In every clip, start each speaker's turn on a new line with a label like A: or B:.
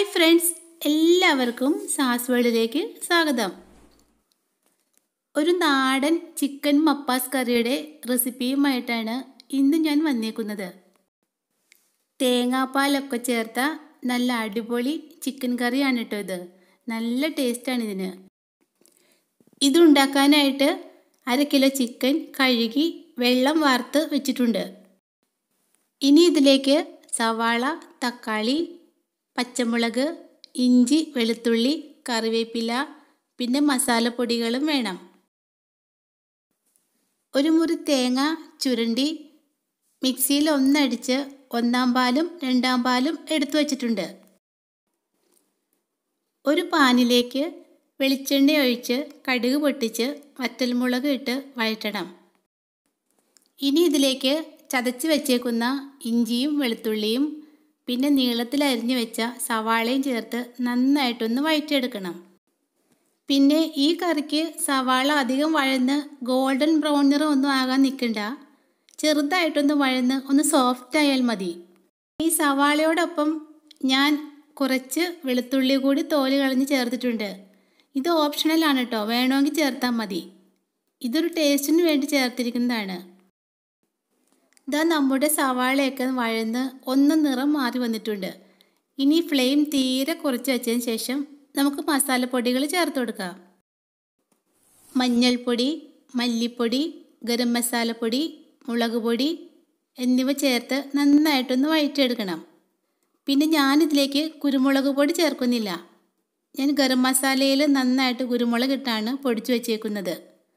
A: hi friends എല്ലാവർക്കും സാസ് വേൾഡിലേക്ക് സ്വാഗതം ഒരു നാടൻ ചിക്കൻ മപ്പാസ് കറിയുടെ റെസിപ്പിയുമായിട്ടാണ് ഇന്ന് ഞാൻ വന്നേക്കുന്നത് തേങ്ങാപ്പാലൊക്കെ ചേർത്ത നല്ല അടിപൊളി ചിക്കൻ കറിയാണ് കേട്ടോ ഇത് നല്ല ടേസ്റ്റാണ് ഇതിന് ഇതുണ്ടാക്കാനായിട്ട് അര കിലോ ചിക്കൻ കഴുകി വെള്ളം വാർത്ത് വെച്ചിട്ടുണ്ട് ഇനി ഇതിലേക്ക് സവാള തക്കാളി പച്ചമുളക് ഇഞ്ചി വെളുത്തുള്ളി കറിവേപ്പില പിന്നെ മസാലപ്പൊടികളും വേണം ഒരു മുറി തേങ്ങ ചുരണ്ടി മിക്സിയിൽ ഒന്നടിച്ച് ഒന്നാം പാലും രണ്ടാം പാലും എടുത്തു വച്ചിട്ടുണ്ട് ഒരു പാനിലേക്ക് വെളിച്ചെണ്ണ ഒഴിച്ച് കടുക് പൊട്ടിച്ച് വറ്റൽമുളക് ഇട്ട് വഴറ്റണം ഇനി ഇതിലേക്ക് ചതച്ച് വെച്ചേക്കുന്ന ഇഞ്ചിയും വെളുത്തുള്ളിയും പിന്നെ നീളത്തിൽ അരിഞ്ഞു വെച്ച സവാളയും ചേർത്ത് നന്നായിട്ടൊന്ന് വഴറ്റിയെടുക്കണം പിന്നെ ഈ കറിക്ക് സവാള അധികം വഴന്ന് ഗോൾഡൻ ബ്രൗൺ നിറം ഒന്നും ആകാൻ നിൽക്കണ്ട ചെറുതായിട്ടൊന്ന് വഴന്ന് ഒന്ന് സോഫ്റ്റ് ആയാൽ മതി ഈ സവാളയോടൊപ്പം ഞാൻ കുറച്ച് വെളുത്തുള്ളി കൂടി തോല് കളഞ്ഞ് ചേർത്തിട്ടുണ്ട് ഇത് ഓപ്ഷണലാണ് കേട്ടോ വേണമെങ്കിൽ ചേർത്താൽ മതി ഇതൊരു ടേസ്റ്റിന് വേണ്ടി ചേർത്തിരിക്കുന്നതാണ് ഇതാ നമ്മുടെ സവാളയൊക്കെ വഴന്ന് ഒന്ന് നിറം മാറി വന്നിട്ടുണ്ട് ഇനി ഫ്ലെയിം തീരെ കുറച്ച് വെച്ചതിന് ശേഷം നമുക്ക് മസാലപ്പൊടികൾ ചേർത്ത് കൊടുക്കാം മഞ്ഞൾപ്പൊടി മല്ലിപ്പൊടി ഗരം മസാലപ്പൊടി മുളക് പൊടി എന്നിവ ചേർത്ത് നന്നായിട്ടൊന്ന് വഴറ്റിയെടുക്കണം പിന്നെ ഞാനിതിലേക്ക് കുരുമുളക് പൊടി ചേർക്കുന്നില്ല ഞാൻ ഗരം മസാലയിൽ നന്നായിട്ട് കുരുമുളക് ഇട്ടാണ് പൊടിച്ചു വച്ചേക്കുന്നത്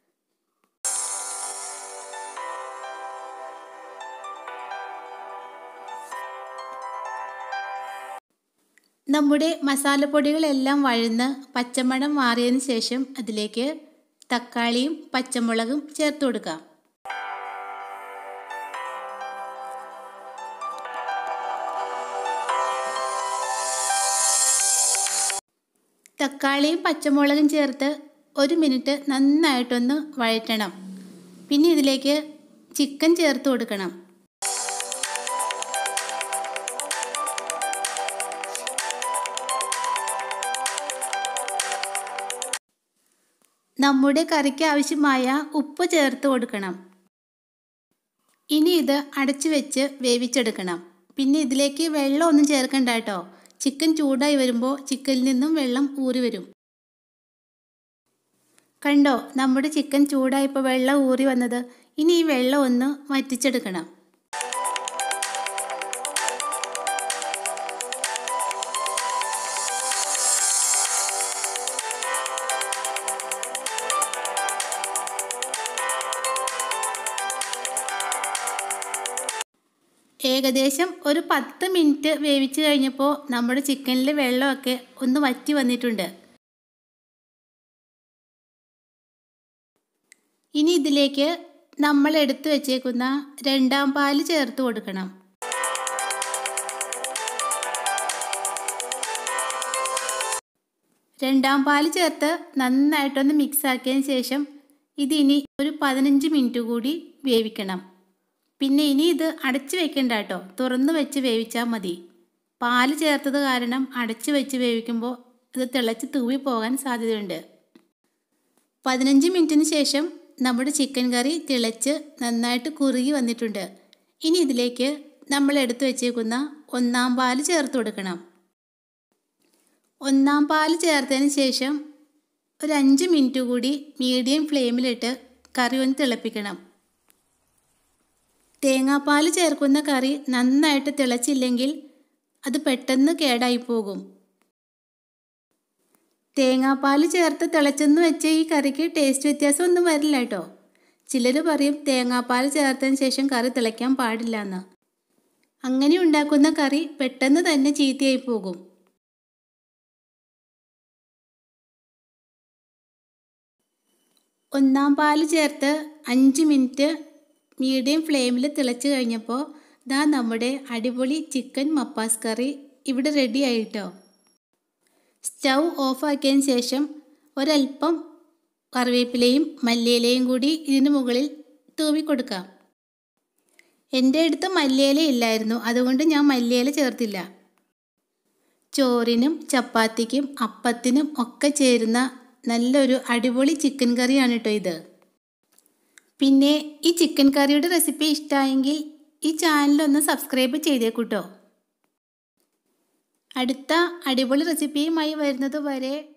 A: നമ്മുടെ മസാലപ്പൊടികളെല്ലാം വഴന്ന് പച്ചമണം മാറിയതിന് ശേഷം അതിലേക്ക് തക്കാളിയും പച്ചമുളകും ചേർത്ത് കൊടുക്കാം തക്കാളിയും പച്ചമുളകും ചേർത്ത് ഒരു മിനിറ്റ് നന്നായിട്ടൊന്ന് വഴറ്റണം പിന്നെ ഇതിലേക്ക് ചിക്കൻ ചേർത്ത് കൊടുക്കണം നമ്മുടെ കറിക്ക് ആവശ്യമായ ഉപ്പ് ചേർത്ത് കൊടുക്കണം ഇനി ഇത് അടച്ചു വെച്ച് വേവിച്ചെടുക്കണം പിന്നെ ഇതിലേക്ക് വെള്ളം ഒന്നും ചേർക്കണ്ട കേട്ടോ ചിക്കൻ ചൂടായി വരുമ്പോൾ ചിക്കനിൽ നിന്നും വെള്ളം ഊറി വരും കണ്ടോ നമ്മുടെ ചിക്കൻ ചൂടായപ്പോൾ വെള്ളം ഊറി വന്നത് ഇനി ഈ വെള്ളം ഒന്ന് വറ്റിച്ചെടുക്കണം ഏകദേശം ഒരു പത്ത് മിനിറ്റ് വേവിച്ച് കഴിഞ്ഞപ്പോൾ നമ്മുടെ ചിക്കനിൽ വെള്ളമൊക്കെ ഒന്ന് വറ്റി വന്നിട്ടുണ്ട് ഇനി ഇതിലേക്ക് നമ്മൾ എടുത്തു വച്ചേക്കുന്ന രണ്ടാം പാല് ചേർത്ത് കൊടുക്കണം രണ്ടാം പാല് ചേർത്ത് നന്നായിട്ടൊന്ന് മിക്സ് ആക്കിയതിന് ശേഷം ഇതിനി ഒരു പതിനഞ്ച് മിനിറ്റ് കൂടി വേവിക്കണം പിന്നെ ഇനി ഇത് അടച്ചു വെക്കണ്ട കേട്ടോ തുറന്നു വെച്ച് വേവിച്ചാൽ മതി പാല് ചേർത്തത് കാരണം അടച്ചു വെച്ച് വേവിക്കുമ്പോൾ ഇത് തിളച്ച് തൂവി പോകാൻ സാധ്യതയുണ്ട് പതിനഞ്ച് മിനിറ്റിന് ശേഷം നമ്മുടെ ചിക്കൻ കറി തിളച്ച് നന്നായിട്ട് കുറുകി വന്നിട്ടുണ്ട് ഇനി ഇതിലേക്ക് നമ്മൾ എടുത്തു വെച്ചേക്കുന്ന ഒന്നാം പാല് ചേർത്ത് കൊടുക്കണം ഒന്നാം പാല് ചേർത്തതിന് ശേഷം ഒരു അഞ്ച് മിനിറ്റ് കൂടി മീഡിയം ഫ്ലെയിമിലിട്ട് കറി ഒന്ന് തിളപ്പിക്കണം തേങ്ങാപ്പാൽ ചേർക്കുന്ന കറി നന്നായിട്ട് തിളച്ചില്ലെങ്കിൽ അത് പെട്ടെന്ന് കേടായി പോകും തേങ്ങാപ്പാൽ ചേർത്ത് തിളച്ചെന്ന് വെച്ച് ഈ കറിക്ക് ടേസ്റ്റ് വ്യത്യാസം ഒന്നും വരില്ല കേട്ടോ ചിലർ പറയും തേങ്ങാപ്പാൽ ചേർത്തതിന് ശേഷം കറി തിളയ്ക്കാൻ പാടില്ല എന്ന് അങ്ങനെ ഉണ്ടാക്കുന്ന കറി പെട്ടെന്ന് തന്നെ ചീത്തയായി പോകും ഒന്നാം പാല് ചേർത്ത് അഞ്ച് മിനിറ്റ് മീഡിയം ഫ്ലെയിമിൽ തിളച്ച് കഴിഞ്ഞപ്പോൾ ദാ നമ്മുടെ അടിപൊളി ചിക്കൻ മപ്പാസ് കറി ഇവിടെ റെഡി ആയിട്ടോ സ്റ്റൗ ഓഫാക്കിയതിന് ശേഷം ഒരൽപ്പം കറിവേപ്പിലയും മല്ലിയിലയും കൂടി ഇതിന് മുകളിൽ തൂവി കൊടുക്കാം എൻ്റെ അടുത്ത് മല്ലിയില ഇല്ലായിരുന്നു അതുകൊണ്ട് ഞാൻ മല്ലിയില ചേർത്തില്ല ചോറിനും ചപ്പാത്തിക്കും അപ്പത്തിനും ഒക്കെ ചേരുന്ന നല്ലൊരു അടിപൊളി ചിക്കൻ കറിയാണ് കേട്ടോ ഇത് പിന്നെ ഈ ചിക്കൻ കറിയുടെ റെസിപ്പി ഇഷ്ടമായെങ്കിൽ ഈ ചാനലൊന്ന് സബ്സ്ക്രൈബ് ചെയ്തേക്കൂട്ടോ അടുത്ത അടിപൊളി റെസിപ്പിയുമായി വരുന്നത് വരെ